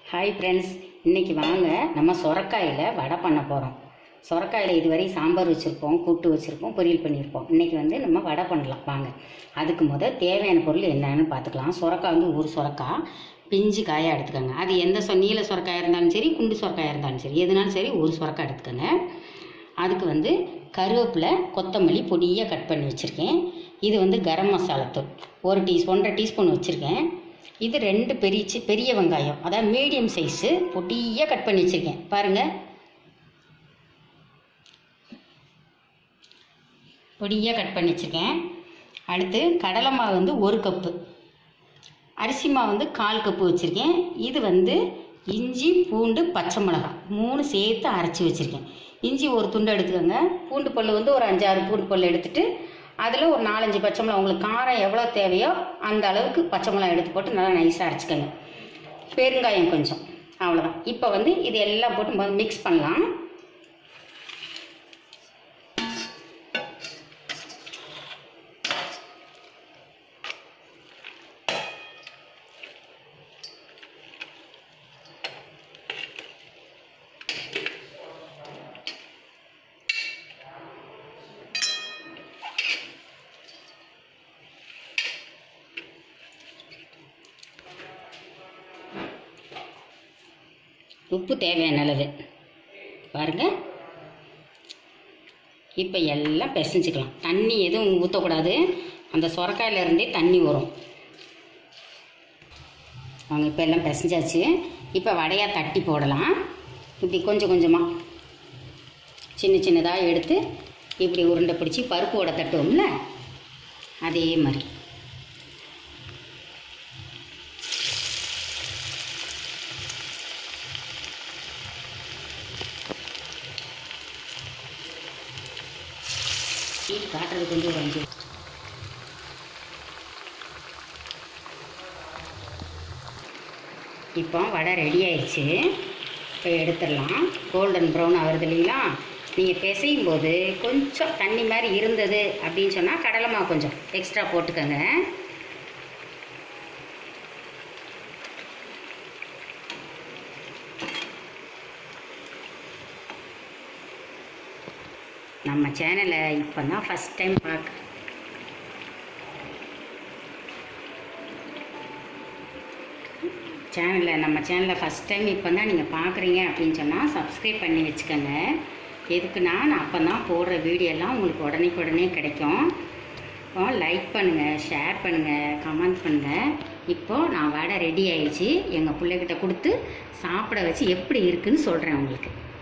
hi friends இன்னைக்கு வாங்க நம்ம சொரக்காயில் வடை பண்ண போகிறோம் சொரக்காயில் இதுவரை சாம்பார் வச்சுருப்போம் கூட்டு வச்சுருப்போம் பொரியல் பண்ணியிருப்போம் இன்னைக்கு வந்து நம்ம வடை பண்ணலாம் வாங்க அதுக்கு முத தேவையான பொருள் என்னன்னு பார்த்துக்கலாம் சொரக்காய் வந்து ஒரு சொரக்காய் பிஞ்சு காயாக எடுத்துக்கோங்க அது எந்த சொ நீல சொரக்காயாக இருந்தாலும் சரி குண்டு சொரக்காயாக இருந்தாலும் சரி எதுனாலும் சரி ஒரு சொரக்காய் எடுத்துக்கோங்க அதுக்கு வந்து கருவேப்பிலை கொத்தமல்லி பொடியாக கட் பண்ணி வச்சுருக்கேன் இது வந்து கரம் மசாலா தூள் ஒரு டீஸ் ஒன்றரை டீஸ்பூன் வச்சுருக்கேன் இது ரெண்டு பெரிய சி- பெரிய வெங்காயம் அதாவது மீடியம் சைஸு பொடியாக கட் பண்ணி வச்சுருக்கேன் பாருங்கள் பொடியாக கட் பண்ணி வச்சுருக்கேன் அடுத்து கடலை மாவு வந்து ஒரு கப்பு அரிசி மாவு வந்து கால் கப்பு வச்சுருக்கேன் இது வந்து இஞ்சி பூண்டு பச்சை மிளகாய் மூணு சேர்த்து அரைச்சி வச்சுருக்கேன் இஞ்சி ஒரு துண்டு எடுத்துக்கோங்க பூண்டு பல் வந்து ஒரு அஞ்சாறு பூண்டு பல் எடுத்துட்டு அதில் ஒரு நாலஞ்சு பச்சை மிளகா உங்களுக்கு காரம் எவ்வளோ தேவையோ அந்த அளவுக்கு பச்சை மிளகா எடுத்து போட்டு நல்லா நைஸாக அரைச்சிக்கோங்க பெருங்காயம் கொஞ்சம் அவ்வளோதான் இப்போ வந்து இது எல்லாம் போட்டு மிக்ஸ் பண்ணலாம் உப்பு தேவையான அளவு பாருங்க இப்போ எல்லாம் பிசைஞ்சுக்கலாம் தண்ணி எதுவும் ஊற்றக்கூடாது அந்த சொரக்காயில இருந்தே தண்ணி வரும் அவங்க இப்போ எல்லாம் பிசைஞ்சாச்சு இப்போ வடையாக தட்டி போடலாம் இப்படி கொஞ்சம் கொஞ்சமாக சின்ன சின்னதாக எடுத்து இப்படி உருண்டை பிடிச்சி பருப்பு வடை தட்டுவோம்ல அதே மாதிரி ஹீட் காட்டுறது கொஞ்சம் குறைஞ்சி இப்போ வடை ரெடி ஆயிடுச்சு இப்போ எடுத்துடலாம் கோல்டன் ப்ரௌன் ஆகுறது இல்லைங்களா நீங்கள் பிசையும் போது கொஞ்சம் தண்ணி மாதிரி இருந்தது அப்படின்னு சொன்னால் கடலை மாவு கொஞ்சம் எக்ஸ்ட்ரா போட்டுக்கோங்க நம்ம சேனலை இப்போ தான் ஃபஸ்ட் டைம் பார்க்க சேனலில் நம்ம சேனலில் ஃபஸ்ட் டைம் இப்போ தான் நீங்கள் பார்க்குறீங்க அப்படின்னு சொன்னால் சப்ஸ்கிரைப் பண்ணி வச்சுக்கோங்க எதுக்குன்னா நான் அப்போ தான் போடுற வீடியோலாம் உங்களுக்கு உடனே உடனே கிடைக்கும் இப்போ லைக் பண்ணுங்கள் ஷேர் பண்ணுங்கள் கமெண்ட் பண்ணுங்கள் இப்போது நான் வடை ரெடி ஆயிடுச்சு எங்கள் பிள்ளைகிட்ட கொடுத்து சாப்பிட வச்சு எப்படி இருக்குன்னு சொல்கிறேன் உங்களுக்கு